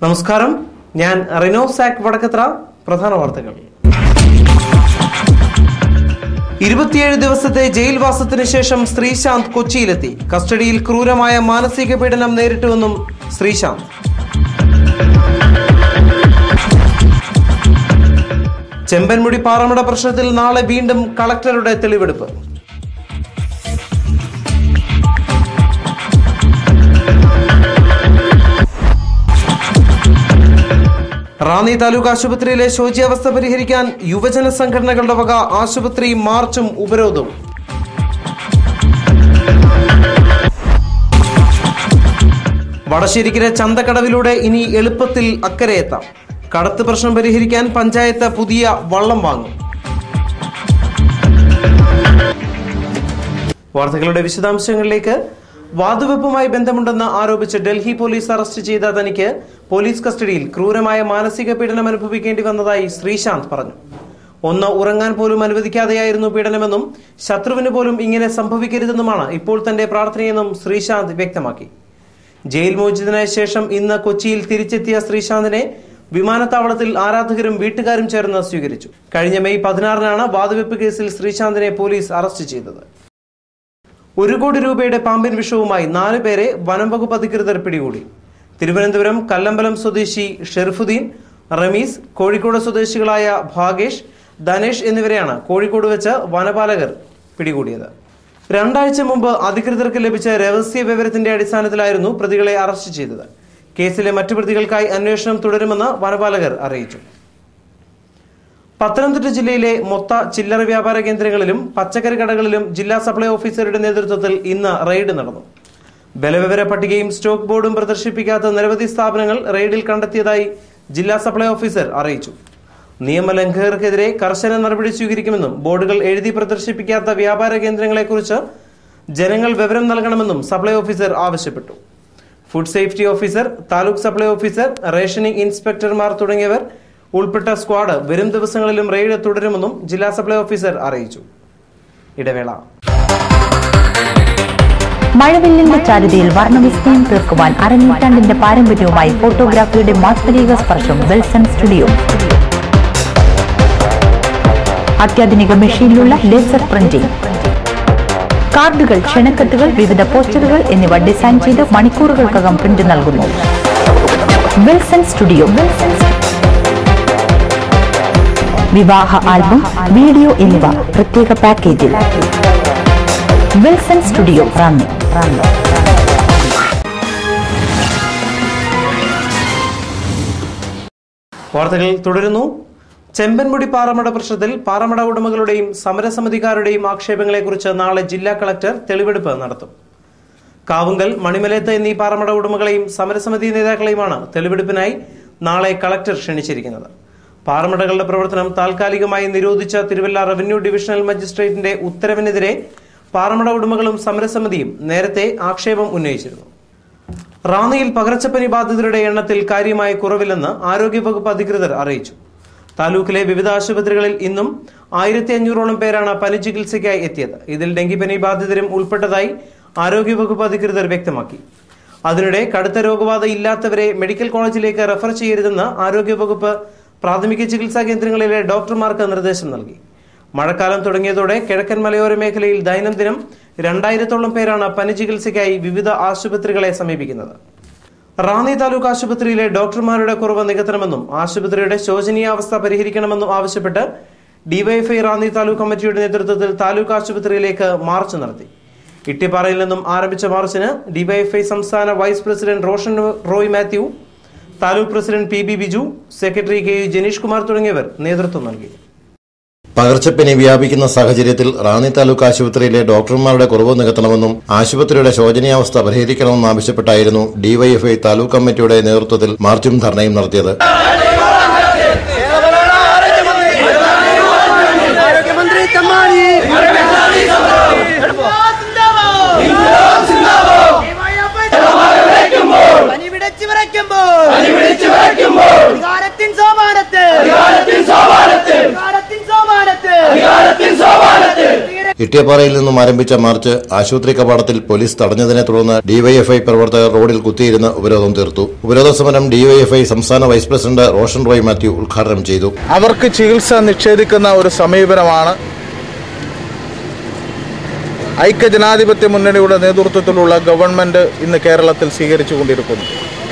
നമസ്കാരം ഞാൻ റിനോ സാക് വടക്കത്ര പ്രധാന വാർത്തകൾ ഇരുപത്തിയേഴ് ദിവസത്തെ ജയിൽവാസത്തിന് ശേഷം ശ്രീശാന്ത് കൊച്ചിയിലെത്തി കസ്റ്റഡിയിൽ ക്രൂരമായ മാനസിക പീഡനം നേരിട്ടുവെന്നും ശ്രീശാന്ത് ചെമ്പൻമുടി പാറമട പ്രശ്നത്തിൽ നാളെ വീണ്ടും കളക്ടറുടെ തെളിവെടുപ്പ് റാന്നി താലൂക്ക് ആശുപത്രിയിലെ ശോച്യാവസ്ഥ പരിഹരിക്കാൻ യുവജന സംഘടനകളുടെ വക ആശുപത്രി മാർച്ചും ഉപരോധവും വടശ്ശേരിക്കര ചന്തക്കടവിലൂടെ ഇനി എളുപ്പത്തിൽ അക്കരെ എത്താം കടത്ത് പ്രശ്നം പരിഹരിക്കാൻ പഞ്ചായത്ത് പുതിയ വള്ളം വാങ്ങും വാർത്തകളുടെ വിശദാംശങ്ങളിലേക്ക് വാതുവെപ്പുമായി ബന്ധമുണ്ടെന്ന് ആരോപിച്ച് ഡൽഹി പോലീസ് അറസ്റ്റ് ചെയ്ത തനിക്ക് പോലീസ് കസ്റ്റഡിയിൽ ക്രൂരമായ മാനസിക പീഡനം അനുഭവിക്കേണ്ടി വന്നതായി ശ്രീശാന്ത് പറഞ്ഞു ഒന്ന് ഉറങ്ങാൻ പോലും അനുവദിക്കാതെയായിരുന്നു പീഡനമെന്നും ശത്രുവിന് പോലും ഇങ്ങനെ സംഭവിക്കരുതെന്നുമാണ് ഇപ്പോൾ തന്റെ പ്രാർത്ഥനയെന്നും ശ്രീശാന്ത് വ്യക്തമാക്കി ജയിൽ മോചിതനായ ശേഷം ഇന്ന് കൊച്ചിയിൽ തിരിച്ചെത്തിയ ശ്രീശാന്തിനെ വിമാനത്താവളത്തിൽ ആരാധകരും വീട്ടുകാരും ചേർന്ന് സ്വീകരിച്ചു കഴിഞ്ഞ മെയ് പതിനാറിനാണ് വാതുവെപ്പ് കേസിൽ ശ്രീശാന്തിനെ പോലീസ് അറസ്റ്റ് ചെയ്തത് ഒരു കോടി രൂപയുടെ പാമ്പിൻ വിഷവുമായി നാല് പേരെ വനം വകുപ്പ് അധികൃതർ പിടികൂടി തിരുവനന്തപുരം കല്ലമ്പലം സ്വദേശി ഷെർഫുദ്ദീൻ റമീസ് കോഴിക്കോട് സ്വദേശികളായ ഭാഗേഷ് ധനേഷ് എന്നിവരെയാണ് കോഴിക്കോട് വെച്ച് വനപാലകർ പിടികൂടിയത് രണ്ടാഴ്ച മുമ്പ് അധികൃതർക്ക് ലഭിച്ച രഹസ്യ വിവരത്തിന്റെ അടിസ്ഥാനത്തിലായിരുന്നു പ്രതികളെ അറസ്റ്റ് ചെയ്തത് കേസിലെ മറ്റു പ്രതികൾക്കായി അന്വേഷണം തുടരുമെന്ന് വനപാലകർ അറിയിച്ചു പത്തനംതിട്ട ജില്ലയിലെ മൊത്ത ചില്ലറ വ്യാപാര കേന്ദ്രങ്ങളിലും പച്ചക്കറി കടകളിലും ജില്ലാ സപ്ലൈ ഓഫീസറുടെ നേതൃത്വത്തിൽ ഇന്ന് റെയ്ഡ് നടന്നു ബലവിവര പട്ടികയും സ്റ്റോക്ക് ബോർഡും പ്രദർശിപ്പിക്കാത്ത നിരവധി സ്ഥാപനങ്ങൾ റെയ്ഡിൽ കണ്ടെത്തിയതായി ജില്ലാ സപ്ലൈ ഓഫീസർ അറിയിച്ചു നിയമലംഘകർക്കെതിരെ കർശന നടപടി സ്വീകരിക്കുമെന്നും ബോർഡുകൾ എഴുതി പ്രദർശിപ്പിക്കാത്ത വ്യാപാര കേന്ദ്രങ്ങളെക്കുറിച്ച് ജനങ്ങൾ വിവരം നൽകണമെന്നും സപ്ലൈ ഓഫീസർ ആവശ്യപ്പെട്ടു food safety officer taluk supply officer rationing ഇൻസ്പെക്ടർമാർ തുടങ്ങിയവർ ഉൾപ്പെട്ട സ്ക്വാഡ് വരും ദിവസങ്ങളിലും റെയ്ഡ് തുടരുമെന്നും ജില്ലാ സപ്ലൈ ഓഫീസർ അറിയിച്ചു ഇടവേള മഴവില്ലിന്റെ ചാരുതയിൽ വർണ്ണവിസ്മയം തീർക്കുവാൻ അരനൂറ്റാണ്ടിന്റെ പാരമ്പര്യവുമായി ഫോട്ടോഗ്രാഫിയുടെ മാസ്മരിക സ്പർശം വിൽസൺ സ്റ്റുഡിയോ അത്യാധുനിക മെഷീനിലുള്ള ലേസർ പ്രിന്റിംഗ് കാർഡുകൾ ക്ഷണക്കത്തുകൾ വിവിധ പോസ്റ്ററുകൾ എന്നിവ ഡിസൈൻ ചെയ്ത് മണിക്കൂറുകൾക്കകം പ്രിന്റ് നൽകുന്നു വിൽസൺ സ്റ്റുഡിയോ വിവാഹ ആൽബം വീഡിയോ എന്നിവ പ്രത്യേക പാക്കേജിൽ വിൽസൺ സ്റ്റുഡിയോ റാന്നി റാന്നി വാർത്തകൾ തുടരുന്നു ചെമ്പൻമുടി പാറമട പ്രശ്നത്തിൽ പാറമട ഉടമകളുടെയും സമരസമിതിക്കാരുടെയും ആക്ഷേപങ്ങളെക്കുറിച്ച് നാളെ ജില്ലാ കളക്ടർ തെളിവെടുപ്പ് നടത്തും കാവുങ്കൽ മണിമലയത്ത് എന്നീ പാറമട ഉടമകളെയും സമരസമിതി നേതാക്കളെയുമാണ് തെളിവെടുപ്പിനായി നാളെ കളക്ടർ ക്ഷണിച്ചിരിക്കുന്നത് പാറമടകളുടെ പ്രവർത്തനം താൽക്കാലികമായി നിരോധിച്ച തിരുവല്ല റവന്യൂ ഡിവിഷണൽ മജിസ്ട്രേറ്റിന്റെ ഉത്തരവിനെതിരെ പാറമട ഉടമകളും സമരസമിതിയും നേരത്തെ ആക്ഷേപം ഉന്നയിച്ചിരുന്നു റാന്നിയിൽ പകർച്ചപ്പനി ബാധിതരുടെ എണ്ണത്തിൽ കാര്യമായ കുറവില്ലെന്ന് ആരോഗ്യവകുപ്പ് അധികൃതർ അറിയിച്ചു താലൂക്കിലെ വിവിധ ആശുപത്രികളിൽ ഇന്നും ആയിരത്തി അഞ്ഞൂറോളം പേരാണ് പനി ചികിത്സയ്ക്കായി എത്തിയത് ഇതിൽ ഡെങ്കിപ്പനി ബാധിതരും ഉൾപ്പെട്ടതായി ആരോഗ്യവകുപ്പ് അധികൃതർ വ്യക്തമാക്കി അതിനിടെ കടുത്ത രോഗബാധ ഇല്ലാത്തവരെ മെഡിക്കൽ കോളേജിലേക്ക് റെഫർ ചെയ്യരുതെന്ന് ആരോഗ്യവകുപ്പ് പ്രാഥമിക ചികിത്സാ കേന്ദ്രങ്ങളിലെ ഡോക്ടർമാർക്ക് നിർദ്ദേശം നൽകി മഴക്കാലം തുടങ്ങിയതോടെ കിഴക്കൻ മലയോര മേഖലയിൽ ദൈനംദിനം രണ്ടായിരത്തോളം പേരാണ് പനി ചികിത്സയ്ക്കായി വിവിധ ആശുപത്രികളെ സമീപിക്കുന്നത് റാന്നി താലൂക്ക് ആശുപത്രിയിലെ ഡോക്ടർമാരുടെ കുറവ് നികത്തണമെന്നും ആശുപത്രിയുടെ ശോചനീയാവസ്ഥ പരിഹരിക്കണമെന്നും ആവശ്യപ്പെട്ട് ഡിവൈഎഫ്ഐ റാന്നി താലൂക്ക് കമ്മിറ്റിയുടെ നേതൃത്വത്തിൽ താലൂക്ക് ആശുപത്രിയിലേക്ക് മാർച്ച് നടത്തി ഇട്ടിപ്പാറയിൽ നിന്നും ആരംഭിച്ച മാർച്ചിന് ഡിവൈഎഫ്ഐ സംസ്ഥാന vice president Roshan Roy Mathew taluk president P B Biju secretary K U Janeesh Kumar തുടങ്ങിയവർ നേതൃത്വം നൽകി പകർച്ചപ്പനി വ്യാപിക്കുന്ന സാഹചര്യത്തിൽ റാന്നി താലൂക്ക് ആശുപത്രിയിലെ ഡോക്ടർമാരുടെ കുറവ് നികത്തണമെന്നും ആശുപത്രിയുടെ ശോചനീയാവസ്ഥ പരിഹരിക്കണമെന്നും ആവശ്യപ്പെട്ടായിരുന്നു ഡിവൈഎഫ്ഐ താലൂക്ക് കമ്മിറ്റിയുടെ നേതൃത്വത്തിൽ മാർച്ചും ധർണയും നടത്തിയത് ആരോഗ്യമന്ത്രി തമ്മാടി പനി വിടച്ചു വിറയ്ക്കുമ്പോൾ അധികാരത്തിൻ സോമാനത്ത് അധികാരത്തിൻ സോമാനത്ത് ഇട്ടിയപ്പാറയിൽ നിന്നും ആരംഭിച്ച മാർച്ച് ആശുപത്രി കവാടത്തിൽ പോലീസ് തടഞ്ഞതിനെ തുടർന്ന് ഡിവൈഎഫ്ഐ പ്രവർത്തകർ റോഡിൽ കുത്തിയിരുന്ന് ഉപരോധം തീർത്തു ഉപരോധ സമരം ഡിവൈഎഫ്ഐ സംസ്ഥാന വൈസ് പ്രസിഡന്റ് റോഷൻ റോയ് മാത്യു ഉദ്ഘാടനം ചെയ്തു അവർക്ക് ചികിത്സ നിഷേധിക്കുന്ന ഒരു സമീപനമാണ് ഐക്യജനാധിപത്യ മുന്നണിയുടെ നേതൃത്വത്തിലുള്ള ഗവൺമെന്റ് ഇന്ന് കേരളത്തിൽ സ്വീകരിച്ചുകൊണ്ടിരിക്കുന്നു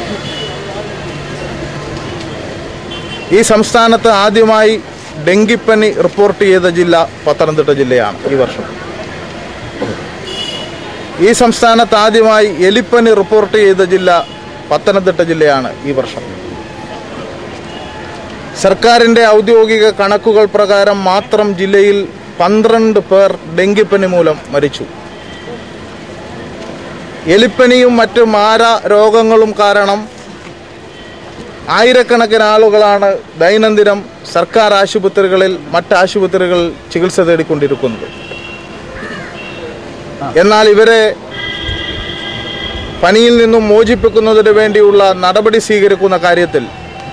ഈ സംസ്ഥാനത്ത് ആദ്യമായി ഡെങ്കിപ്പനി റിപ്പോർട്ട് ചെയ്ത ജില്ല പത്തനംതിട്ട ജില്ലയാണ് ഈ വർഷം ഈ സംസ്ഥാനത്ത് ആദ്യമായി എലിപ്പനി റിപ്പോർട്ട് ചെയ്ത ജില്ല പത്തനംതിട്ട ജില്ലയാണ് ഈ വർഷം സർക്കാരിൻ്റെ ഔദ്യോഗിക കണക്കുകൾ പ്രകാരം മാത്രം ജില്ലയിൽ പന്ത്രണ്ട് പേർ ഡെങ്കിപ്പനി മൂലം മരിച്ചു എലിപ്പനിയും മറ്റ് മാര രോഗങ്ങളും കാരണം ആയിരക്കണക്കിന് ആളുകളാണ് ദൈനംദിനം സർക്കാർ ആശുപത്രികളിൽ മറ്റ് ആശുപത്രികളിൽ ചികിത്സ തേടിക്കൊണ്ടിരിക്കുന്നത് എന്നാൽ ഇവരെ പനിയിൽ നിന്നും മോചിപ്പിക്കുന്നതിന് വേണ്ടിയുള്ള നടപടി സ്വീകരിക്കുന്ന കാര്യത്തിൽ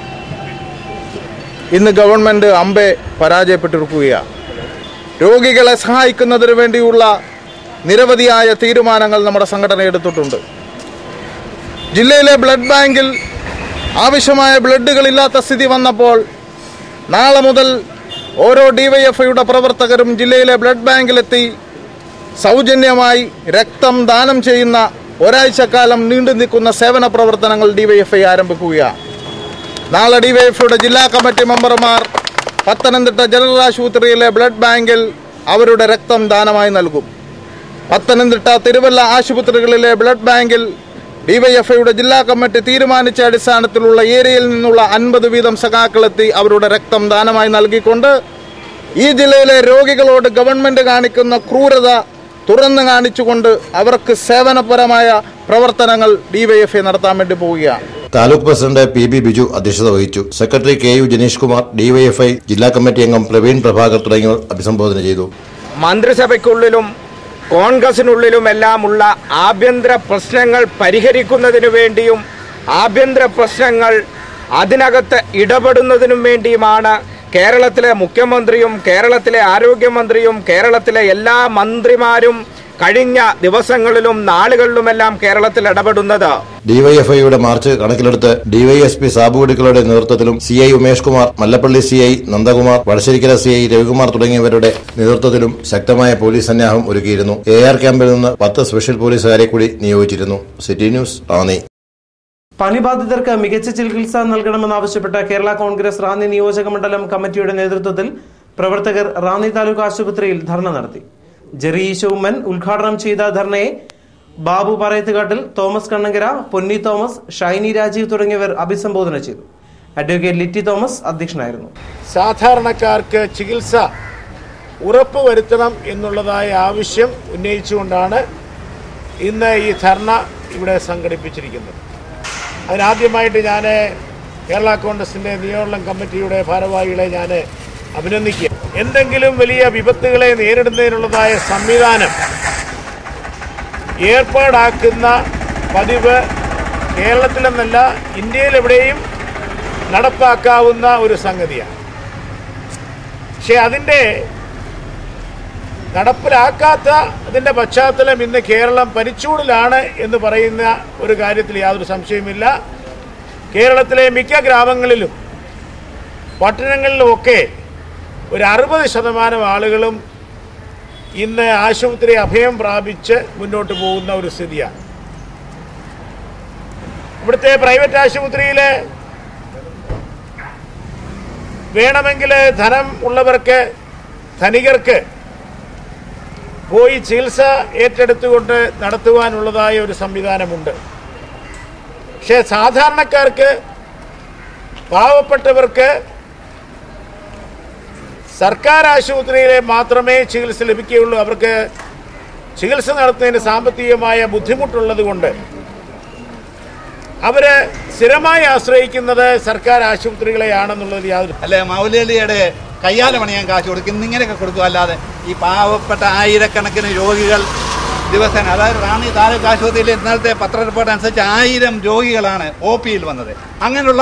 ഇന്ന് ഗവൺമെന്റ് അമ്പെ പരാജയപ്പെട്ടിരിക്കുകയാണ് രോഗികളെ സഹായിക്കുന്നതിന് വേണ്ടിയുള്ള നിരവധിയായ തീരുമാനങ്ങൾ നമ്മുടെ സംഘടന എടുത്തിട്ടുണ്ട് ജില്ലയിലെ ബ്ലഡ് ബാങ്കിൽ ആവശ്യമായ ബ്ലഡുകളില്ലാത്ത സ്ഥിതി വന്നപ്പോൾ നാളെ മുതൽ ഓരോ ഡിവൈഎഫ്ഐയുടെ പ്രവർത്തകരും ജില്ലയിലെ ബ്ലഡ് ബാങ്കിലെത്തി സൗജന്യമായി രക്തം ദാനം ചെയ്യുന്ന ഒരാഴ്ചക്കാലം നീണ്ടു നിൽക്കുന്ന സേവന പ്രവർത്തനങ്ങൾ ഡിവൈഎഫ്ഐ ആരംഭിക്കുകയാണ് നാളെ ഡിവൈഎഫ്ഐയുടെ ജില്ലാ കമ്മിറ്റി മെമ്പർമാർ പത്തനംതിട്ട ജനറൽ ആശുപത്രിയിലെ ബ്ലഡ് ബാങ്കിൽ അവരുടെ രക്തം ദാനമായി നൽകും പത്തനംതിട്ട തിരുവല്ല ആശുപത്രികളിലെ ബ്ലഡ് ബാങ്കിൽ ഡിവൈഎഫ്ഐയുടെ ജില്ലാ കമ്മിറ്റി തീരുമാനിച്ച അടിസ്ഥാനത്തിലുള്ള ഏരിയയിൽ നിന്നുള്ള അൻപത് വീതം സഖാക്കളെത്തി അവരുടെ രക്തം ദാനമായി നൽകിക്കൊണ്ട് ഈ ജില്ലയിലെ രോഗികളോട് ഗവൺമെന്റ് കാണിക്കുന്ന ക്രൂരത തുറന്നു കാണിച്ചുകൊണ്ട് അവർക്ക് സേവനപരമായ പ്രവർത്തനങ്ങൾ ഡിവൈഎഫ്ഐ നടത്താൻ വേണ്ടി പോവുകയാണ് taluk president P B Biju അധ്യക്ഷത വഹിച്ചു secretary K U Janeesh Kumar DYFI ജില്ലാ കമ്മിറ്റി അംഗം പ്രവീൺ പ്രഭാകർ തുടങ്ങിയവർ അഭിസംബോധന ചെയ്തു മന്ത്രിസഭയ്ക്കുള്ളിലും കോൺഗ്രസിനുള്ളിലുമെല്ലാമുള്ള ആഭ്യന്തര പ്രശ്നങ്ങൾ പരിഹരിക്കുന്നതിനു വേണ്ടിയും ആഭ്യന്തര പ്രശ്നങ്ങൾ അതിനകത്ത് ഇടപെടുന്നതിനും വേണ്ടിയുമാണ് കേരളത്തിലെ മുഖ്യമന്ത്രിയും കേരളത്തിലെ ആരോഗ്യമന്ത്രിയും കേരളത്തിലെ എല്ലാ മന്ത്രിമാരും കഴിഞ്ഞ ദിവസങ്ങളിലും നാളുകളിലുമെല്ലാം കേരളത്തിൽ ഇടപെടുന്നത് ഡിവൈഎഫ്ഐയുടെ മാർച്ച് കണക്കിലെടുത്ത് ഡിവൈഎസ്പി സാബുവടിക്കളുടെ നേതൃത്വത്തിലും C I Umesh Kumar Mallappally C I Nandakumar Vadasserikara C I Ravikumar തുടങ്ങിയവരുടെ നേതൃത്വത്തിലും ശക്തമായ പോലീസ് സന്നാഹം ഒരുക്കിയിരുന്നു എ ആർ ക്യാമ്പിൽ നിന്ന് പത്ത് സ്പെഷ്യൽ പോലീസുകാരെ കൂടി നിയോഗിച്ചിരുന്നു സിറ്റി ന്യൂസ് റാന്നി പനിബാധിതർക്ക് മികച്ച ചികിത്സ നൽകണമെന്നാവശ്യപ്പെട്ട കേരള കോൺഗ്രസ് റാന്നി നിയോജക മണ്ഡലം കമ്മിറ്റിയുടെ നേതൃത്വത്തിൽ പ്രവർത്തകർ റാന്നി താലൂക്ക് ആശുപത്രിയിൽ ധർണ നടത്തി ജെറി ഈശോമ്മൻ ഉദ്ഘാടനം ചെയ്ത ധർണയെ ബാബു പറയത്തുകാട്ടിൽ തോമസ് കണ്ണങ്കര പൊന്നി തോമസ് ഷൈനി രാജീവ് തുടങ്ങിയവർ അഭിസംബോധന ചെയ്തു അഡ്വക്കേറ്റ് ലിറ്റി തോമസ് അധ്യക്ഷനായിരുന്നു സാധാരണക്കാർക്ക് ചികിത്സ ഉറപ്പുവരുത്തണം എന്നുള്ളതായ ആവശ്യം ഉന്നയിച്ചുകൊണ്ടാണ് ഇന്ന് ഈ ധർണ ഇവിടെ സംഘടിപ്പിച്ചിരിക്കുന്നത് അതിനാദ്യമായിട്ട് ഞാൻ കേരള കോൺഗ്രസിൻ്റെ നിയോജനം കമ്മിറ്റിയുടെ ഭാരവാഹികളെ ഞാൻ അഭിനന്ദിക്കുക എന്തെങ്കിലും വലിയ വിപത്തുകളെ നേരിടുന്നതിനുള്ളതായ സംവിധാനം ഏർപ്പാടാക്കുന്ന പതിവ് കേരളത്തിലെന്നല്ല ഇന്ത്യയിലെവിടെയും നടപ്പാക്കാവുന്ന ഒരു സംഗതിയാണ് പക്ഷെ അതിൻ്റെ നടപ്പിലാക്കാത്ത അതിൻ്റെ പശ്ചാത്തലം ഇന്ന് കേരളം പരിച്ചൂടിലാണ് എന്ന് പറയുന്ന ഒരു കാര്യത്തിൽ യാതൊരു സംശയമില്ല കേരളത്തിലെ മിക്ക ഗ്രാമങ്ങളിലും പട്ടണങ്ങളിലുമൊക്കെ ഒരു അറുപത് ശതമാനം ആളുകളും ഇന്ന് ആശുപത്രി അഭയം പ്രാപിച്ച് മുന്നോട്ട് പോകുന്ന ഒരു സ്ഥിതിയാണ് ഇവിടുത്തെ പ്രൈവറ്റ് ആശുപത്രിയിലെ വേണമെങ്കിൽ ധനം ഉള്ളവർക്ക് ധനികർക്ക് പോയി ചികിത്സ ഏറ്റെടുത്തുകൊണ്ട് നടത്തുവാനുള്ളതായ ഒരു സംവിധാനമുണ്ട് പക്ഷേ സാധാരണക്കാർക്ക് പാവപ്പെട്ടവർക്ക് സർക്കാർ ആശുപത്രിയിലെ മാത്രമേ ചികിത്സ ലഭിക്കുകയുള്ളൂ അവർക്ക് ചികിത്സ നടത്തുന്നതിന് സാമ്പത്തികമായ ബുദ്ധിമുട്ടുള്ളത് കൊണ്ട് അവര് സ്ഥിരമായി ആശ്രയിക്കുന്നത് സർക്കാർ ആശുപത്രികളെയാണെന്നുള്ളത് യാതൊരു അല്ലെ മൗലലിയുടെ കയ്യാല പണിയാൻ കാശ് കൊടുക്കും ഇങ്ങനെയൊക്കെ കൊടുക്കും അല്ലാതെ ഈ പാവപ്പെട്ട ആയിരക്കണക്കിന് രോഗികൾ ദിവസേന അതായത് റാന്നി താലൂക്ക് ആശുപത്രിയിലെ ഇന്നലത്തെ പത്ര റിപ്പോർട്ട് അനുസരിച്ച് ആയിരം രോഗികളാണ് ഒ പിയിൽ വന്നത് അങ്ങനെയുള്ള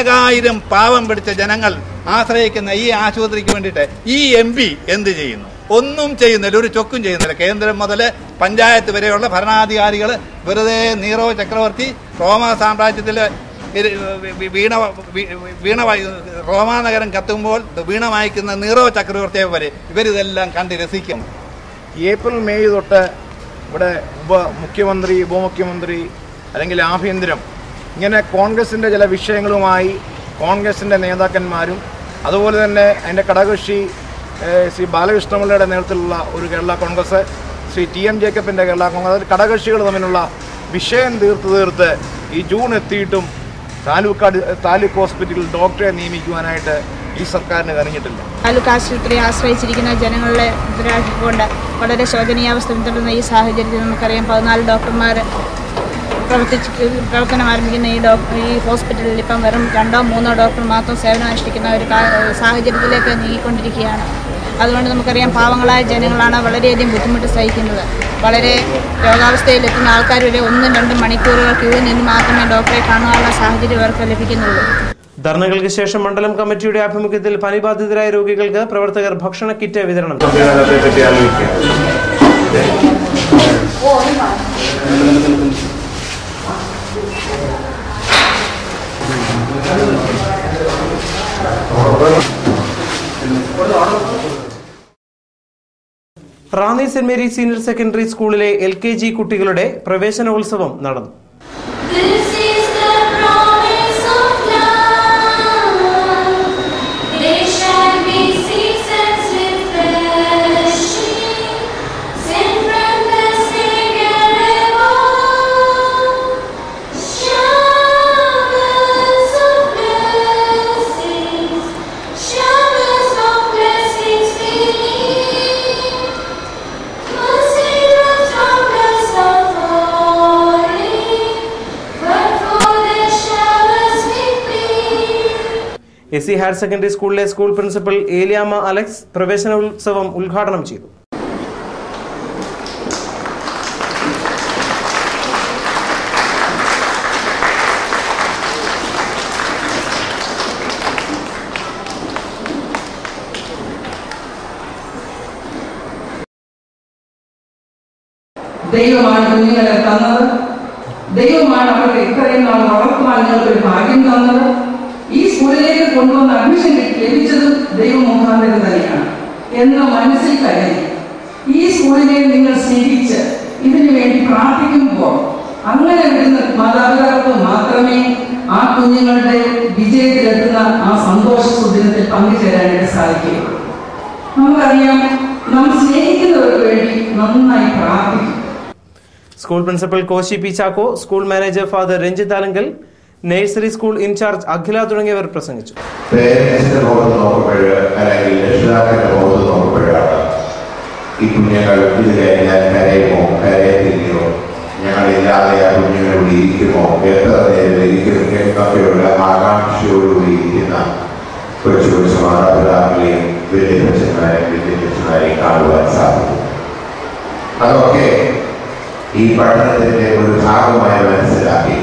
അനേകായിരം പാവം പിടിച്ച ജനങ്ങൾ ആശ്രയിക്കുന്ന ഈ ആശുപത്രിക്ക് വേണ്ടിയിട്ട് ഈ എം പി എന്ത് ചെയ്യുന്നു ഒന്നും ചെയ്യുന്നില്ല ഒരു ചൊക്കും ചെയ്യുന്നില്ല കേന്ദ്രം മുതൽ പഞ്ചായത്ത് വരെയുള്ള ഭരണാധികാരികൾ വെറുതെ നീറോ ചക്രവർത്തി റോമ സാമ്രാജ്യത്തിലെ ഇത് വി- വീണ വി- വീണ വായി- റോമാനഗരം കത്തുമ്പോൾ വീണ വായിക്കുന്ന നീറോ ചക്രവർത്തിയെ വരെ ഇവരിതെല്ലാം കണ്ട് രസിക്കും ഏപ്രിൽ മെയ് തൊട്ട് ഇവിടെ ഉപ മുഖ്യമന്ത്രി ഉപമുഖ്യമന്ത്രി അല്ലെങ്കിൽ ആഭ്യന്തരം ഇങ്ങനെ കോൺഗ്രസിൻ്റെ ചില വിഷയങ്ങളുമായി കോൺഗ്രസിൻ്റെ നേതാക്കന്മാരും അതുപോലെ തന്നെ അതിൻ്റെ ഘടകകക്ഷി ഏഹ്, ശ്രീ ബാലകൃഷ്ണപിള്ളയുടെ നേതൃത്വത്തിലുള്ള ഒരു കേരള കോൺഗ്രസ് ശ്രീ ടി എം ജേക്കബിൻ്റെ കേരള കോൺഗ്രസ് അതിൽ ഘടകകക്ഷികൾ തമ്മിലുള്ള വിഷയം തീർത്ത് തീർത്ത് ഈ ജൂൺ എത്തിയിട്ടും താലൂക്ക് അടി- താലൂക്ക് ഹോസ്പിറ്റലിൽ ഡോക്ടറെ നിയമിക്കുവാനായിട്ട് ഈ സർക്കാരിന് കഴിഞ്ഞിട്ടില്ല താലൂക്ക് ആശുപത്രിയെ ആശ്രയിച്ചിരിക്കുന്ന ജനങ്ങളെ എതിരാക്കിക്കൊണ്ട് വളരെ ശോചനീയാവസ്ഥ പിന്തുടരുന്ന ഈ സാഹചര്യത്തിൽ നമുക്കറിയാം പതിനാല് ഡോക്ടർമാർ പ്രവർത്തിച്ച് പ്രവർത്തനം ആരംഭിക്കുന്ന ഈ ഡോക്ടർ ഈ ഹോസ്പിറ്റലിൽ ഇപ്പം വെറും രണ്ടോ മൂന്നോ ഡോക്ടർ മാത്രം സേവനം അനുഷ്ഠിക്കുന്ന ഒരു കാ- സാഹചര്യത്തിലേക്ക് നീങ്ങിക്കൊണ്ടിരിക്കുകയാണ് അതുകൊണ്ട് നമുക്കറിയാം പാവങ്ങളായ ജനങ്ങളാണ് വളരെയധികം ബുദ്ധിമുട്ട് സഹിക്കുന്നത് വളരെ രോഗാവസ്ഥയിലെത്തുന്ന ആൾക്കാർ വരെ ഒന്നും രണ്ടും മണിക്കൂറുകൾ ക്യൂ നിന്ന് മാത്രമേ ഡോക്ടറെ കാണാനുള്ള സാഹചര്യം അവർക്ക് ലഭിക്കുന്നുള്ളൂ ധർണകൾക്ക് ശേഷം മണ്ഡലം കമ്മിറ്റിയുടെ ആഭിമുഖ്യത്തിൽ പനിബാധിതരായ രോഗികൾക്ക് പ്രവർത്തകർ ഭക്ഷണ കിറ്റ് വിതരണം ചെയ്തു Ranni Saint Mary senior secondary സ്കൂളിലെ എൽ കെ ജി കുട്ടികളുടെ പ്രവേശനോത്സവം നടന്നു This is the promise of love. They shall be seasons refreshing, sent from the Savior above. Showers of blessings, showers of blessings beneath. Mercy drops from the sun falling, but for the showers we plead. S C higher secondary സ്കൂളിലെ school principal Eliyamma Alex പ്രവേശനോത്സവം ഉദ്ഘാടനം ചെയ്തു ദൈവമാണ് കുഞ്ഞുങ്ങളെ തന്നത് ദൈവമാണ് അവർക്ക് ഇത്രയും നാൾ വളർത്തുവാൻ നിങ്ങൾക്ക് ഒരു ഭാഗ്യം തന്നത് ഈ സ്കൂളിലേക്ക് കൊണ്ടുവന്ന് അഡ്മിഷൻ ലഭിച്ചതും ദൈവമുഖാന്തരം തന്നെയാണ് എന്ന് മനസ്സിൽ കരുതി ഈ സ്കൂളിനെ നിങ്ങൾ സ്നേഹിച്ച് ഇതിനു വേണ്ടി പ്രാർത്ഥിക്കുമ്പോൾ അങ്ങനെ വരുന്ന മാതാപിതാക്കൾക്ക് മാത്രമേ ആ കുഞ്ഞുങ്ങളുടെ വിജയത്തിലെത്തുന്ന ആ സന്തോഷ സുദിനത്തിൽ പങ്കുചേരാനായിട്ട് സാധിക്കുകയുള്ളൂ നമുക്കറിയാം നാം സ്നേഹിക്കുന്നവർക്ക് വേണ്ടി നന്നായി പ്രാർത്ഥിക്കും school principal Koshy P Chacko school manager father Ranjith Alangal nursery school in charge Akhila തുടങ്ങിയവർ പ്രസംഗിച്ചു പേരൻസിന്റെ മുഖത്ത് നോക്കുമ്പോൾ അല്ലെങ്കിൽ രക്ഷിതാക്കളുടെ മുഖത്ത് നോക്കുമ്പോഴാണ് ഈ കുഞ്ഞുങ്ങൾ ഇത് കഴിഞ്ഞാൽ കരയുമോ കരയത്തില്ലയോ ഞങ്ങളില്ലാതെ ആ കുഞ്ഞുങ്ങൾ ഇവിടെ ഇരിക്കുമോ എത്ര നേരം ഇരിക്കും എന്നൊക്കെയുള്ള ആകാംക്ഷയോടുകൂടി ഇരിക്കുന്ന കൊച്ചു കൊച്ചു മാതാപിതാക്കളെയും വിദ്യാഭ്യാസന്മാരെയും വിദ്യാഭ്യാസന്മാരെയും കാണുവാൻ സാധിക്കും അതൊക്കെ ഈ പഠനത്തിന്റെ ഒരു ഭാഗമായി മനസ്സിലാക്കി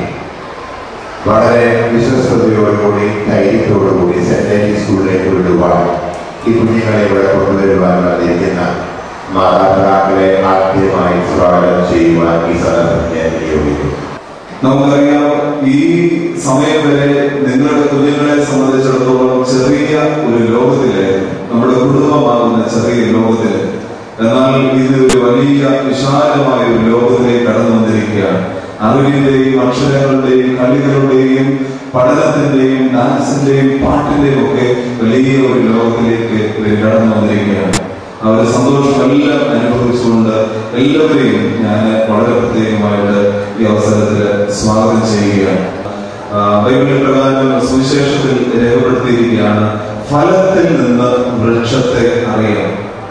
വളരെ വിശ്വസ്തയോടുകൂടി ധൈര്യത്തോടുകൂടി സെന്റ് മേരീസ് സ്കൂളിലേക്ക് വിടുവാൻ ഈ കുഞ്ഞുങ്ങളെ ഇവിടെ കൊണ്ടുവരുവാൻ വന്നിരിക്കുന്ന മാതാപിതാക്കളെ ആദ്യമായി സ്വാഗതം ചെയ്യുവാൻ ഈ സന്ദർഭം ഞാൻ നിയോഗിക്കുന്നു നമുക്കറിയാം ഈ സമയം വരെ നിങ്ങളുടെ കുഞ്ഞുങ്ങളെ സംബന്ധിച്ചിടത്തോളം ചെറിയ ഒരു ലോകത്തിലായിരുന്നു നമ്മുടെ കുടുംബമാകുന്ന ചെറിയ ലോകത്തില് എന്നാൽ ഇത് ഒരു വലിയ വിശാലമായ ഒരു ലോകത്തിലേക്ക് കടന്നു വന്നിരിക്കുകയാണ് അറിവിന്റെയും അക്ഷരങ്ങളുടെയും കളികളുടെയും പഠനത്തിന്റെയും ഡാൻസിന്റെയും പാട്ടിന്റെയും ഒക്കെ വലിയ ഒരു ലോകത്തിലേക്ക് ഇവർ കടന്നു വന്നിരിക്കുകയാണ് ആ ഒരു സന്തോഷമെല്ലാം അനുഭവിച്ചുകൊണ്ട് എല്ലാവരെയും ഞാൻ വളരെ പ്രത്യേകമായിട്ട് ഈ അവസരത്തിൽ സ്വാഗതം ചെയ്യുകയാണ് ആ, ബൈബിൾ പ്രകാരം സുവിശേഷത്തിൽ രേഖപ്പെടുത്തിയിരിക്കുകയാണ് ഫലത്തിൽ നിന്ന് വൃക്ഷത്തെ അറിയാം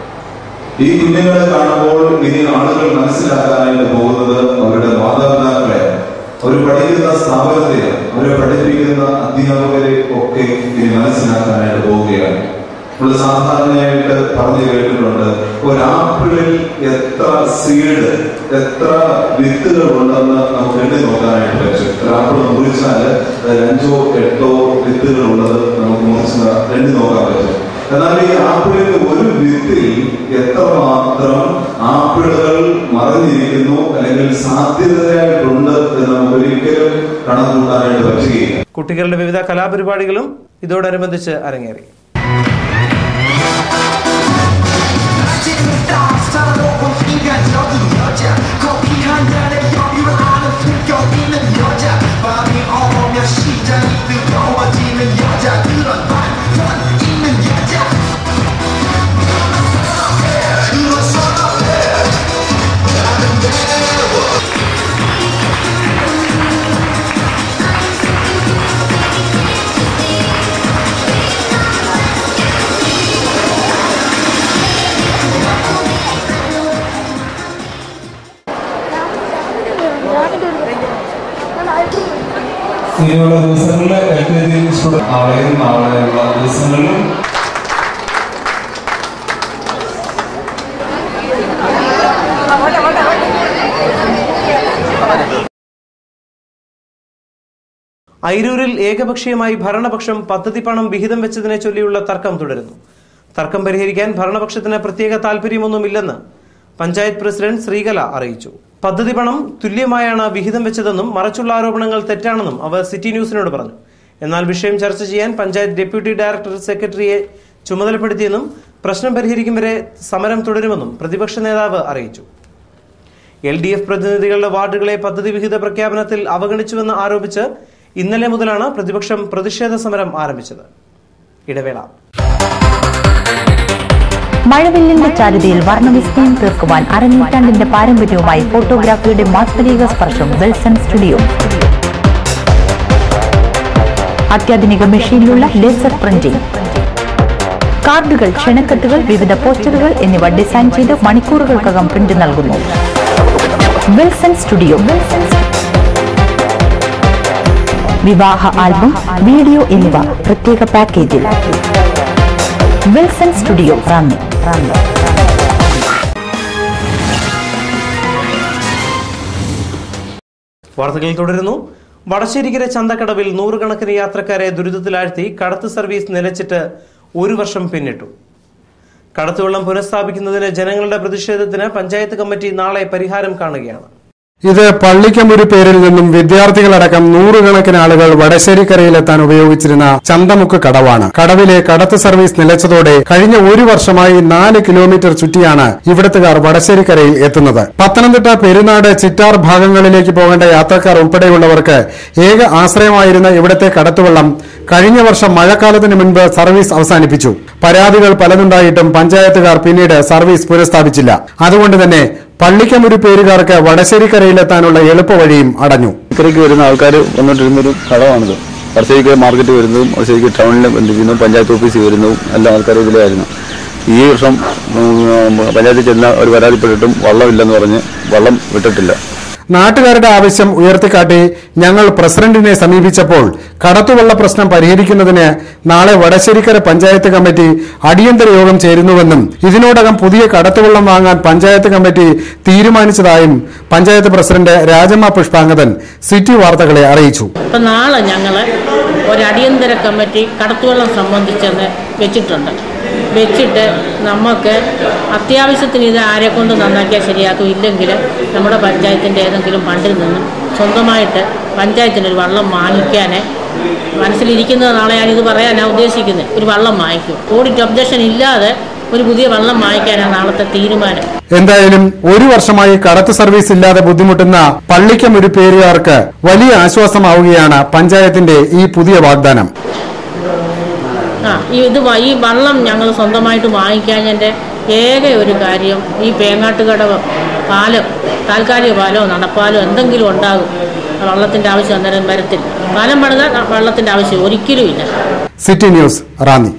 ഈ കുഞ്ഞുങ്ങളെ കാണുമ്പോൾ ഇനി ആളുകൾ മനസ്സിലാക്കാനായിട്ട് പോകുന്നത് അവരുടെ മാതാപിതാക്കളെ അവർ പഠിക്കുന്ന സ്ഥാപനത്തെ അവരെ പഠിപ്പിക്കുന്ന അധ്യാപകരെ ഒക്കെ ഇനി മനസ്സിലാക്കാനായിട്ട് പോവുകയാണ് നമ്മൾ സാധാരണയായിട്ട് പറഞ്ഞു കേട്ടിട്ടുണ്ട് ഒരു ആപ്പിളിൽ എത്ര സീഡ് എത്ര വിത്തുകൾ ഉണ്ടെന്ന് നമുക്ക് എണ്ണി നോക്കാനായിട്ട് പറ്റും ഒരു ആപ്പിൾ മുറിച്ചാൽ അതിൽ അഞ്ചോ എട്ടോ വിത്തുകൾ ഉള്ളത് നമുക്ക് മുറിച്ച് എണ്ണി നോക്കാൻ പറ്റും എന്നാൽ ഈ ആപ്പിളിന്റെ ഒരു വിത്തിൽ എത്രമാത്രം ആപ്പിളുകൾ മറഞ്ഞിരിക്കുന്നു അല്ലെങ്കിൽ സാധ്യതയായിട്ടുണ്ട് എന്ന് നമുക്ക് ഒരിക്കലും കണക്കൂട്ടാനായിട്ട് പറ്റുകയില്ല കുട്ടികളുടെ വിവിധ കലാപരിപാടികളും ഇതോടനുബന്ധിച്ച് അരങ്ങേറി ഇനിയുള്ള ദിവസങ്ങളിൽ എൽ കെ ജി സ്റ്റുഡന്റ് നാളെയും നാളെയുള്ള ദിവസങ്ങളിലും ഐരൂരിൽ ഏകപക്ഷീയമായി ഭരണപക്ഷം പദ്ധതി പണം വിഹിതം വെച്ചതിനെ ചൊല്ലിയുള്ള തർക്കം തുടരുന്നു തർക്കം പരിഹരിക്കാൻ ഭരണപക്ഷത്തിന് പ്രത്യേക താല്പര്യമൊന്നുമില്ലെന്ന് പഞ്ചായത്ത് പ്രസിഡന്റ് ശ്രീകല അറിയിച്ചു പദ്ധതി പണം തുല്യമായാണ് വിഹിതം വെച്ചതെന്നും മറച്ചുള്ള ആരോപണങ്ങൾ തെറ്റാണെന്നും അവർ സിറ്റി ന്യൂസിനോട് പറഞ്ഞു എന്നാൽ വിഷയം ചർച്ച ചെയ്യാൻ പഞ്ചായത്ത് ഡെപ്യൂട്ടി ഡയറക്ടർ സെക്രട്ടറിയെ ചുമതലപ്പെടുത്തിയെന്നും പ്രശ്നം പരിഹരിക്കും വരെ സമരം തുടരുമെന്നും പ്രതിപക്ഷ നേതാവ് അറിയിച്ചു എൽ ഡി എഫ് പ്രതിനിധികളുടെ വാർഡുകളെ പദ്ധതി വിഹിത പ്രഖ്യാപനത്തിൽ അവഗണിച്ചുവെന്ന് ആരോപിച്ച് ഇന്നലെ മുതലാണ് പ്രതിപക്ഷം പ്രതിഷേധ സമരം ആരംഭിച്ചത് ഇടവേള മഴവില്ലിന്റെ ചാരുതയിൽ വർണ്ണവിസ്മയം തീർക്കുവാൻ അരനൂറ്റാണ്ടിന്റെ പാരമ്പര്യവുമായി ഫോട്ടോഗ്രാഫിയുടെ മാസ്മരിക സ്പർശം വെൽസൺ സ്റ്റുഡിയോ അത്യാധുനിക മെഷീനിലുള്ള ലേസർ പ്രിന്റിംഗ് കാർഡുകൾ ക്ഷണക്കത്തുകൾ വിവിധ പോസ്റ്ററുകൾ എന്നിവ ഡിസൈൻ ചെയ്ത് മണിക്കൂറുകൾക്കകം പ്രിന്റ് നൽകുന്നു വിൽസൺ സ്റ്റുഡിയോ വിവാഹ ആൽബം വീഡിയോ എന്നിവ പ്രത്യേക പാക്കേജിൽ വിൽസൺ സ്റ്റുഡിയോ റാന്നി റാന്നി വാർത്തകൾ തുടരുന്നു വടശ്ശേരിക്കര ചന്തക്കടവിൽ നൂറുകണക്കിന് യാത്രക്കാരെ ദുരിതത്തിലാഴ്ത്തി കടത്ത് സർവീസ് നിലച്ചിട്ട് ഒരു വർഷം പിന്നിട്ടു കടത്തുവെള്ളം പുനഃസ്ഥാപിക്കുന്നതിന് ജനങ്ങളുടെ പ്രതിഷേധത്തിന് പഞ്ചായത്ത് കമ്മിറ്റി നാളെ പരിഹാരം കാണുകയാണ് ഇത് പള്ളിക്കമ്പുരി പേരിൽ നിന്നും വിദ്യാർത്ഥികളടക്കം നൂറുകണക്കിന് ആളുകൾ വടശ്ശേരിക്കരയിലെത്താൻ ഉപയോഗിച്ചിരുന്ന ചന്തമുക്ക് കടവാണ് കടവിലെ കടത്ത് സർവീസ് നിലച്ചതോടെ കഴിഞ്ഞ ഒരു വർഷമായി നാല് കിലോമീറ്റർ ചുറ്റിയാണ് ഇവിടത്തുകാർ വടശ്ശേരിക്കരയിൽ എത്തുന്നത് പത്തനംതിട്ട പെരുന്നാട് ചിറ്റാർ ഭാഗങ്ങളിലേക്ക് പോകേണ്ട യാത്രക്കാർ ഉൾപ്പെടെയുള്ളവർക്ക് ഏക ആശ്രയമായിരുന്ന ഇവിടത്തെ കടത്തുവെള്ളം കഴിഞ്ഞ വർഷം മഴക്കാലത്തിന് മുൻപ് സർവീസ് അവസാനിപ്പിച്ചു പരാതികൾ പലതുണ്ടായിട്ടും പഞ്ചായത്തുകാർ പിന്നീട് സർവീസ് പുനഃസ്ഥാപിച്ചില്ല അതുകൊണ്ട് തന്നെ പള്ളിക്കമുരു പേരുകാർക്ക് വടശ്ശേരിക്കരയിലെത്താനുള്ള എളുപ്പവഴിയും അടഞ്ഞു ഇക്കരയ്ക്ക് വരുന്ന ആൾക്കാർ വന്നിട്ടിരുന്നൊരു കടമാണിത് വടശ്ശേരിക്ക് മാർക്കറ്റ് വരുന്നതും വടശ്ശേരിക്ക് ടൗണിൽ ബന്ധിക്കുന്നതും പഞ്ചായത്ത് ഓഫീസിൽ വരുന്നതും എല്ലാ ആൾക്കാരും ഇതിലായിരുന്നു ഈ വർഷം ഉം, പഞ്ചായത്തിൽ ചെന്ന ഒരു പരാതിപ്പെട്ടിട്ടും വള്ളമില്ലെന്ന് പറഞ്ഞ് വള്ളം വിട്ടിട്ടില്ല നാട്ടുകാരുടെ ആവശ്യം ഉയർത്തിക്കാട്ടി ഞങ്ങൾ പ്രസിഡന്റിനെ സമീപിച്ചപ്പോൾ കടത്തുവള്ള പ്രശ്നം പരിഹരിക്കുന്നതിന് നാളെ വടശ്ശേരിക്കര പഞ്ചായത്ത് കമ്മിറ്റി അടിയന്തര യോഗം ചേരുന്നുവെന്നും ഇതിനോടകം പുതിയ കടത്തുവള്ളം വാങ്ങാൻ പഞ്ചായത്ത് കമ്മിറ്റി തീരുമാനിച്ചതായും പഞ്ചായത്ത് പ്രസിഡന്റ് രാജമ്മ പുഷ്പാങ്കതൻ സിറ്റി വാർത്തകളെ അറിയിച്ചു അപ്പം നാളെ ഞങ്ങൾ ഒരു അടിയന്തര കമ്മിറ്റി കടത്തുവെള്ളം സംബന്ധിച്ചെന്ന് വെച്ചിട്ടുണ്ട് വെച്ചിട്ട് നമുക്ക് അത്യാവശ്യത്തിന് ഇത് ആരെ കൊണ്ട് നന്നാക്കിയാൽ ശരിയാക്കും ഇല്ലെങ്കിൽ നമ്മുടെ പഞ്ചായത്തിൻ്റെ ഏതെങ്കിലും ഫണ്ടിൽ നിന്നും സ്വന്തമായിട്ട് പഞ്ചായത്തിനൊരു വള്ളം വാങ്ങിക്കാൻ മനസ്സിലിരിക്കുന്നത് നാളെ ഞാനിത് പറയാനാണ് ഉദ്ദേശിക്കുന്നത് ഒരു വള്ളം വാങ്ങിക്കും ഓഡിറ്റ് ഒബ്ജക്ഷൻ ഇല്ലാതെ ഒരു പുതിയ വള്ളം വാങ്ങിക്കാനാണ് നാളത്തെ തീരുമാനം എന്തായാലും ഒരു വർഷമായി കടത്ത് സർവീസ് ഇല്ലാതെ ബുദ്ധിമുട്ടുന്ന പള്ളിക്കം ഒരു പേരുകാർക്ക് വലിയ ആശ്വാസമാവുകയാണ് പഞ്ചായത്തിന്റെ ഈ പുതിയ വാഗ്ദാനം ആ ഈ ഇത് വ- ഈ വള്ളം ഞങ്ങൾ സ്വന്തമായിട്ട് വാങ്ങിക്കാഞ്ഞതിൻ്റെ ഏക ഒരു കാര്യം ഈ പേങ്ങാട്ടുകടവ് പാലം താൽക്കാലിക പാലോ നടപ്പാലോ എന്തെങ്കിലും ഉണ്ടാകും വള്ളത്തിൻ്റെ ആവശ്യം അന്നേരം വരത്തില്ല പാലം പണിതാൽ വള്ളത്തിൻ്റെ ആവശ്യം ഒരിക്കലും ഇല്ല സിറ്റി ന്യൂസ് റാന്നി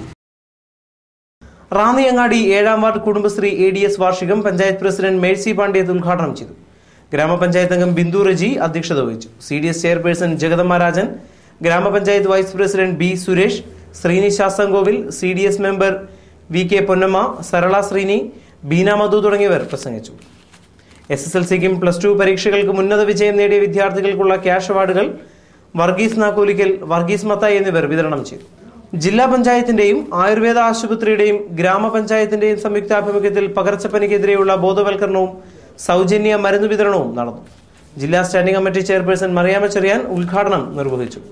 റാന്നിയങ്ങാടി ഏഴാം ward Kudumbashree A D S വാർഷികം പഞ്ചായത്ത് പ്രസിഡന്റ് മേഴ്സി പാണ്ഡ്യത്ത് ഉദ്ഘാടനം ചെയ്തു ഗ്രാമപഞ്ചായത്ത് അംഗം ബിന്ദു റജി അധ്യക്ഷത വഹിച്ചു C D S chairperson Jagadamma Rajan ഗ്രാമപഞ്ചായത്ത് vice president B Suresh Sreeni Sasthamkovil C D S member V K Ponnamma Sarala Sreeni Beena Madhu തുടങ്ങിയവർ പ്രസംഗിച്ചു എസ് എസ് എൽ സിക്കും പ്ലസ് ടു പരീക്ഷകൾക്ക് ഉന്നത വിജയം നേടിയ വിദ്യാർത്ഥികൾക്കുള്ള ക്യാഷ് അവാർഡുകൾ വർഗീസ് നാക്കൂലിക്കൽ വർഗീസ് മത്തായി എന്നിവർ വിതരണം ചെയ്തു ജില്ലാ പഞ്ചായത്തിന്റെയും ആയുർവേദ ആശുപത്രിയുടെയും ഗ്രാമപഞ്ചായത്തിന്റെയും സംയുക്താഭിമുഖ്യത്തിൽ പകർച്ചപ്പനിക്കെതിരെയുള്ള ബോധവൽക്കരണവും സൗജന്യ മരുന്ന് വിതരണവും നടന്നു ജില്ലാ standing committee chairperson Mariyamma Cherian ഉദ്ഘാടനം നിർവഹിച്ചു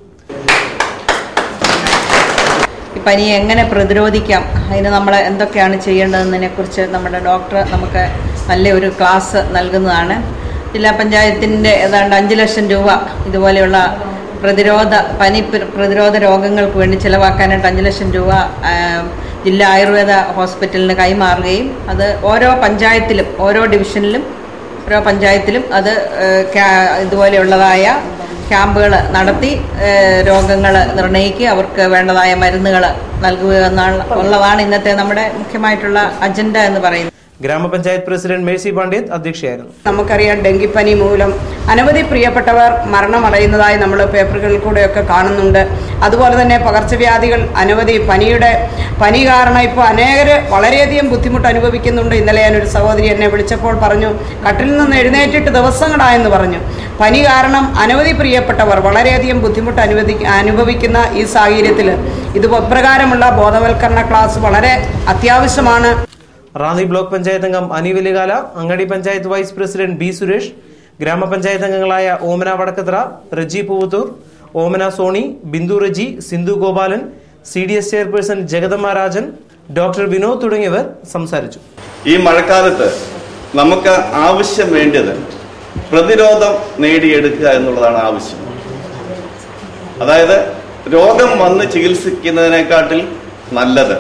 ഈ പനി എങ്ങനെ പ്രതിരോധിക്കാം അതിന് നമ്മൾ എന്തൊക്കെയാണ് ചെയ്യേണ്ടതെന്നതിനെ കുറിച്ച് നമ്മുടെ ഡോക്ടർ നമുക്ക് നല്ലൊരു ക്ലാസ് നൽകുന്നതാണ് ജില്ലാ പഞ്ചായത്തിൻ്റെ ഏതാണ്ട് അഞ്ച് ലക്ഷം രൂപ ഇതുപോലെയുള്ള പ്രതിരോധ പനി പ്ര- പ്രതിരോധ രോഗങ്ങൾക്ക് വേണ്ടി ചിലവാക്കാനായിട്ട് അഞ്ച് ലക്ഷം രൂപ ആ, ജില്ലാ ആയുർവേദ ഹോസ്പിറ്റലിന് കൈമാറുകയും അത് ഓരോ പഞ്ചായത്തിലും ഓരോ ഡിവിഷനിലും ഓരോ പഞ്ചായത്തിലും അത് ഏഹ്, ക്യാ- ഇതുപോലെയുള്ളതായ ക്യാമ്പുകൾ നടത്തി രോഗങ്ങൾ നിർണ്ണയിക്കുക അവർക്ക് വേണ്ടതായ മരുന്നുകൾ നൽകുക എന്നാണ് ഉള്ളതാണ് ഇന്നത്തെ നമ്മുടെ മുഖ്യമായിട്ടുള്ള അജണ്ട എന്ന് പറയുന്നത് ഗ്രാമപഞ്ചായത്ത് പ്രസിഡന്റ് മേഴ്സി പാണ്ഡ്യത്ത് അധ്യക്ഷയായിരുന്നു നമുക്കറിയാം ഡെങ്കിപ്പനി മൂലം അനവധി പ്രിയപ്പെട്ടവർ മരണമടയുന്നതായി നമ്മൾ പേപ്പറുകളിൽ കൂടെയൊക്കെ കാണുന്നുണ്ട് അതുപോലെ തന്നെ പകർച്ചവ്യാധികൾ അനവധി പനിയുടെ പനി കാരണം ഇപ്പോൾ അനേകർ വളരെയധികം ബുദ്ധിമുട്ട് അനുഭവിക്കുന്നുണ്ട് ഇന്നലെ ഞാനൊരു സഹോദരി എന്നെ വിളിച്ചപ്പോൾ പറഞ്ഞു കട്ടിൽ നിന്ന് എഴുന്നേറ്റിട്ട് ദിവസങ്ങളായെന്ന് പറഞ്ഞു പനി കാരണം അനവധി പ്രിയപ്പെട്ടവർ വളരെയധികം ബുദ്ധിമുട്ട് അനുവദി അനുഭവിക്കുന്ന ഈ സാഹചര്യത്തിൽ ഇത് ഇപ്രകാരമുള്ള ബോധവൽക്കരണ ക്ലാസ് വളരെ അത്യാവശ്യമാണ് റാന്നി ബ്ലോക്ക് പഞ്ചായത്ത് അംഗം അനി വലികാല Angadi panchayat vice president B Suresh ഗ്രാമപഞ്ചായത്ത് അംഗങ്ങളായ ഓമന വടക്കത്ര Reji Poovathoor Omana Soni Bindu Reji Sindhu Gopalan C D S chairperson Jagadamma Rajan doctor Vinod തുടങ്ങിയവർ സംസാരിച്ചു ഈ മഴക്കാലത്ത് നമുക്ക് ആവശ്യം വേണ്ടത് പ്രതിരോധം നേടിയെടുക്കുക എന്നുള്ളതാണ് ആവശ്യം അതായത് രോഗം വന്ന് ചികിത്സിക്കുന്നതിനെക്കാട്ടിൽ നല്ലത്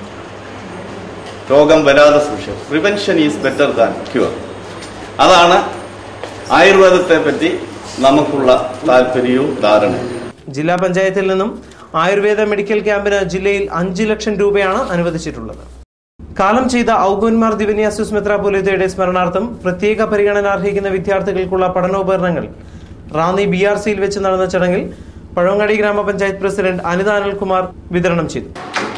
രോഗം വരാതെ സൂക്ഷിക്കും prevention is better than cure അതാണ് ആയുർവേദത്തെ പറ്റി നമുക്കുള്ള താല്പര്യവും ധാരണയും ജില്ലാ പഞ്ചായത്തിൽ നിന്നും ആയുർവേദ മെഡിക്കൽ ക്യാമ്പിന് ജില്ലയിൽ അഞ്ചു ലക്ഷം രൂപയാണ് അനുവദിച്ചിട്ടുള്ളത് കാലം ചെയ്ത ഔഗോന്മാർ ദിവന്യാസുസ് മെത്രാപൊലിത്തയുടെ സ്മരണാർത്ഥം പ്രത്യേക പരിഗണന അർഹിക്കുന്ന വിദ്യാർത്ഥികൾക്കുള്ള പഠനോപകരണങ്ങൾ റാന്നി ബി ആർ സിയിൽ വെച്ച് നടന്ന ചടങ്ങിൽ പഴവങ്ങാടി ഗ്രാമപഞ്ചായത്ത് പ്രസിഡന്റ് അനിത അനിൽകുമാർ വിതരണം ചെയ്തു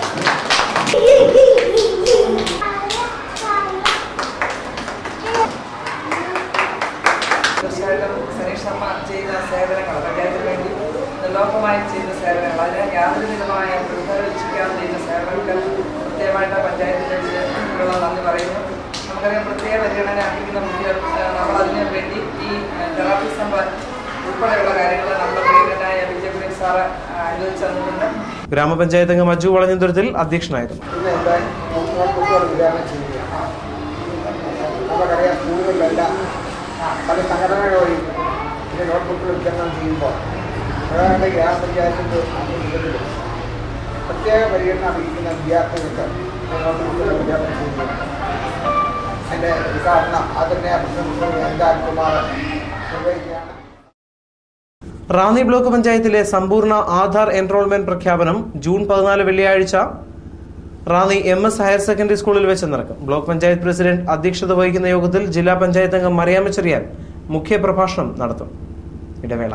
തീർച്ചയായിട്ടും സനീഷ് ശർമ്മ ചെയ്ത സേവനങ്ങൾ പഞ്ചായത്തിന് വേണ്ടി നിർലോഭമായി ചെയ്ത സേവനങ്ങൾ അതിന് യാതൊരു വിധമായ പ്രതിഫലിച്ചിരിക്കാതെ ചെയ്ത സേവനങ്ങൾക്ക് പ്രത്യേകമായിട്ട് പഞ്ചായത്തിൻ്റെ ഉള്ള നന്ദി പറയുന്നു നമുക്കറിയാം പ്രത്യേക പരിഗണന അർഹിക്കുന്ന കുട്ടികൾ ഏഹ്, നമ്മളതിന് വേണ്ടി ഈ തെറാപ്പി സമ്പ ഉൾപ്പെടെയുള്ള കാര്യങ്ങൾ നമ്മുടെ പ്രിയങ്കരനായ വിജയപുരി സാറ് അനുവദിച്ചു തന്നിട്ടുണ്ട് ഗ്രാമപഞ്ചായത്ത് അംഗം അജു വളഞ്ഞന്തുരത്തിൽ അധ്യക്ഷനായിരുന്നു ഇന്ന് എന്താ നോട്ട്ബുക്കുകൾ വിതരണം ചെയ്യുക നമുക്കറിയാം സ്കൂളുകളിലെല്ലാം പല സംഘടനകൾ വഴി ഈ നോട്ട്ബുക്കുകൾ വിതരണം ചെയ്യുമ്പോൾ പ്രധാനമന്ത്രി ഗ്രാമപഞ്ചായത്തിൻ്റെ ആഭിമുഖ്യത്തിൽ പ്രത്യേക പരിഗണന അർഹിക്കുന്ന വിദ്യാർത്ഥികൾക്ക് ഈ നോട്ട്ബുക്കുകൾ വിതരണം ചെയ്യുന്നു അതിൻ്റെ ഉദ്ഘാടനം ആദരണീയ പ്രസിഡന്റ് എന്താ കുമാർ നിർവഹിക്കുകയാണ് റാന്നി ബ്ലോക്ക് പഞ്ചായത്തിലെ സമ്പൂർണ്ണ ആധാർ എൻറോൾമെന്റ് പ്രഖ്യാപനം ജൂൺ പതിനാല് വെള്ളിയാഴ്ച Ranni M S higher secondary സ്കൂളിൽ വെച്ച് നടക്കും ബ്ലോക്ക് പഞ്ചായത്ത് പ്രസിഡന്റ് അധ്യക്ഷത വഹിക്കുന്ന യോഗത്തിൽ ജില്ലാ പഞ്ചായത്ത് അംഗം മറിയാമ്മ ചെറിയാൻ മുഖ്യപ്രഭാഷണം നടത്തും ഇടവേള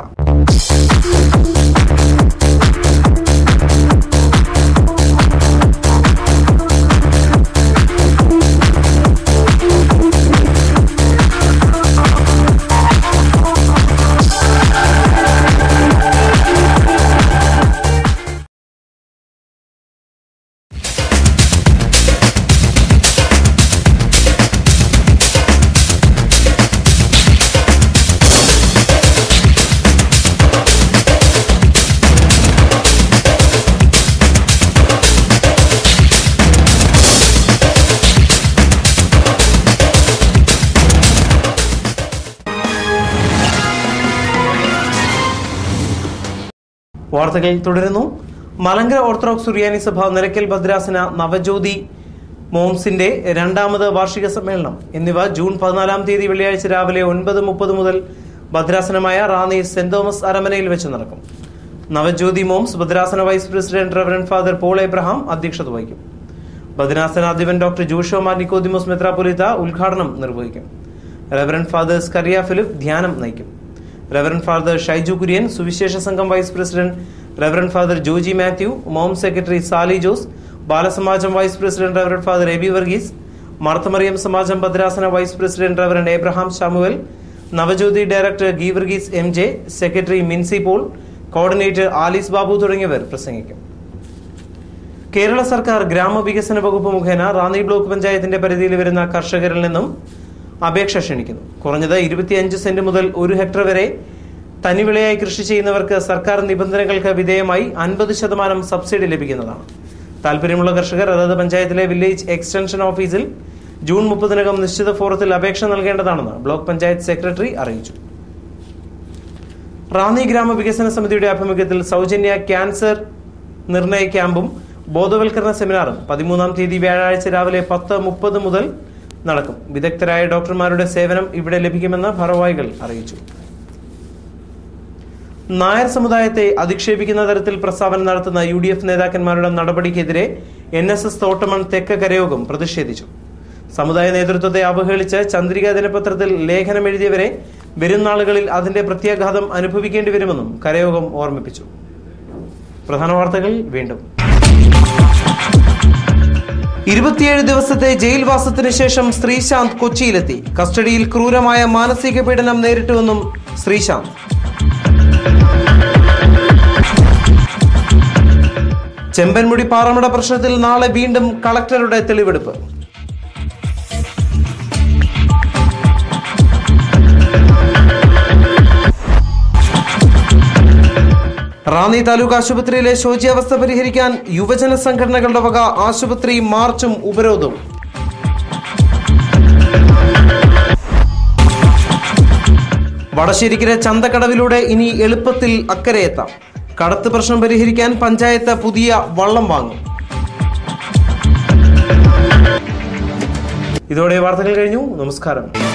വാർത്തകൾ തുടരുന്നു മലങ്കര ഓർത്തഡോക്സ് സുറിയാനി സഭ നിലയ്ക്കൽ ഭദ്രാസന നവജ്യോതി മോംസിന്റെ രണ്ടാമത് വാർഷിക സമ്മേളനം എന്നിവ ജൂൺ പതിനാലാം തീയതി വെള്ളിയാഴ്ച രാവിലെ ഒൻപത് മുപ്പത് മുതൽ ഭദ്രാസനമായ റാന്നി സെന്റ് തോമസ് അരമനയിൽ വെച്ച് നടക്കും നവജ്യോതി മോംസ് ഭദ്രാസന vice president reverend father Paul Abraham അധ്യക്ഷത വഹിക്കും ഭദ്രാസനാധിപൻ ഡോക്ടർ ജോഷോ മാർ നിക്കോദിമോസ് മെത്രാപൊലിത്ത ഉദ്ഘാടനം നിർവഹിക്കും റവറൻ ഫാദർ സ്കറിയ ഫിലിപ്പ് ധ്യാനം നയിക്കും റവറൻ ഫാദർ ഷൈജു കുര്യൻ സുവിശേഷ സംഘം vice president reverend father Joji Mathew mom secretary Sally Jose ബാലസമാജം vice president reverend father Aby Varghese മാർത്തമറിയം സമാജം ഭദ്രാസന vice president reverend Abraham Samuel Navajyothi director Geevarghese M J secretary Mincy Paul coordinator Alice Babu തുടങ്ങിയവർ പ്രസംഗിക്കും കേരള സർക്കാർ ഗ്രാമവികസന വകുപ്പ് മുഖേന റാന്നി ബ്ലോക്ക് പഞ്ചായത്തിന്റെ പരിധിയിൽ വരുന്ന കർഷകരിൽ നിന്നും അപേക്ഷ ക്ഷണിക്കുന്നു കുറഞ്ഞത് ഇരുപത്തിയഞ്ച് സെന്റ് മുതൽ ഒരു ഹെക്ടർ വരെ തനിവിളയായി കൃഷി ചെയ്യുന്നവർക്ക് സർക്കാർ നിബന്ധനകൾക്ക് വിധേയമായി അൻപത് ശതമാനം സബ്സിഡി ലഭിക്കുന്നതാണ് താല്പര്യമുള്ള കർഷകർ അതത് പഞ്ചായത്തിലെ വില്ലേജ് എക്സ്റ്റൻഷൻ ഓഫീസിൽ ജൂൺ മുപ്പതിനകം നിശ്ചിത ഫോറത്തിൽ അപേക്ഷ നൽകേണ്ടതാണെന്ന് ബ്ലോക്ക് പഞ്ചായത്ത് സെക്രട്ടറി അറിയിച്ചു റാന്നി ഗ്രാമവികസന സമിതിയുടെ ആഭിമുഖ്യത്തിൽ സൗജന്യ ക്യാൻസർ നിർണയ ക്യാമ്പും ബോധവൽക്കരണ സെമിനാറും പതിമൂന്നാം തീയതി വ്യാഴാഴ്ച രാവിലെ പത്ത് മുപ്പത് മുതൽ നടക്കും വിദഗ്ധരായ ഡോക്ടർമാരുടെ സേവനം ഇവിടെ ലഭിക്കുമെന്ന് ഭാരവാഹികൾ അറിയിച്ചു നായർ സമുദായത്തെ അധിക്ഷേപിക്കുന്ന തരത്തിൽ പ്രസ്താവന നടത്തുന്ന യു ഡി എഫ് നേതാക്കന്മാരുടെ നടപടിക്കെതിരെ എൻ എസ് എസ് തോട്ടമൺ തെക്ക കരയോഗം പ്രതിഷേധിച്ചു സമുദായ നേതൃത്വത്തെ അവഹേളിച്ച് ചന്ദ്രിക ദിനപത്രത്തിൽ ലേഖനം എഴുതിയവരെ വരും നാളുകളിൽ അതിന്റെ പ്രത്യാഘാതം അനുഭവിക്കേണ്ടി വരുമെന്നും കരയോഗം ഓർമ്മിപ്പിച്ചു പ്രധാന വാർത്തകൾ വീണ്ടും ഇരുപത്തിയേഴ് ദിവസത്തെ ജയിൽവാസത്തിന് ശേഷം ശ്രീശാന്ത് കൊച്ചിയിലെത്തി കസ്റ്റഡിയിൽ ക്രൂരമായ മാനസിക പീഡനം നേരിട്ടുവെന്നും ശ്രീശാന്ത് ചെമ്പൻമുടി പാറമട പ്രശ്നത്തിൽ നാളെ വീണ്ടും കളക്ടറുടെ തെളിവെടുപ്പ് റാന്നി താലൂക്ക് ആശുപത്രിയിലെ ശോച്യാവസ്ഥ പരിഹരിക്കാൻ യുവജന സംഘടനകളുടെ വക ആശുപത്രി മാർച്ചും ഉപരോധവും വടശ്ശേരിക്കര ചന്തക്കടവിലൂടെ ഇനി എളുപ്പത്തിൽ അക്കരെ എത്താം കടത്ത് പ്രശ്നം പരിഹരിക്കാൻ പഞ്ചായത്ത് പുതിയ വള്ളം വാങ്ങും ഇതോടെ വാർത്തകൾ കഴിഞ്ഞു നമസ്കാരം